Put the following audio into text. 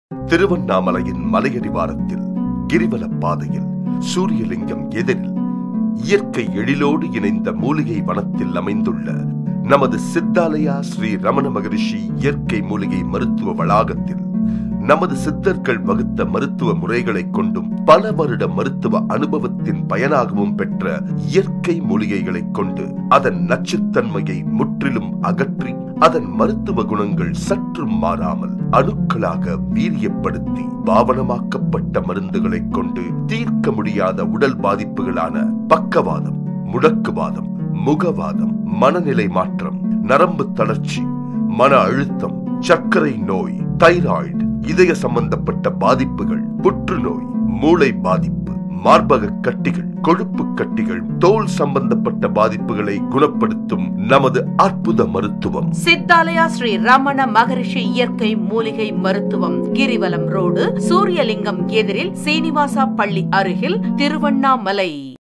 திருவண்ணாமலையின் மலையடிவாரத்தில் கிரிவல பாதையில் சூரியலிங்கம் எதிரில் இயற்கை எழிலோடு இணைந்த மூலிகை வனத்தில் அமைந்துள்ள நமது சித்தாலயா ஸ்ரீ ரமண மகரிஷி இயற்கை மூலிகை மருத்துவ வளாகத்தில் நமது சித்தர்கள் வகுத்த மருத்துவ முறைகளைக் கொண்டும் பல வருட மருத்துவ அனுபவத்தின் பயனாகவும் பெற்ற இயற்கை மூலிகைகளைக் கொண்டு அதன் நச்சுத்தன்மையை முற்றிலும் அகற்றி அதன் மருத்துவ குணங்கள் சற்றும் மாறாமல் அணுக்களாக வீரியப்படுத்தி பாவனமாக்கப்பட்ட மருந்துகளைக் கொண்டு தீர்க்க முடியாத உடல் பாதிப்புகளான பக்கவாதம் முடக்குவாதம் முகவாதம் மனநிலை மாற்றம் நரம்பு தளர்ச்சி மன அழுத்தம் சர்க்கரை நோய் தைராய்டு இதய சம்பந்தப்பட்ட பாதிப்புகள் புற்றுநோய் மூளை பாதிப்பு மார்பக கட்டிகள் கொழுப்பு கட்டிகள் தோல் சம்பந்தப்பட்ட பாதிப்புகளை குணப்படுத்தும் நமது அற்புத மருத்துவம் சித்தாலயா ஸ்ரீ ரமண மகரிஷி இயற்கை மூலிகை மருத்துவம் கிரிவலம் ரோடு சூரியலிங்கம் எதிரில் சீனிவாசா பள்ளி அருகில் திருவண்ணாமலை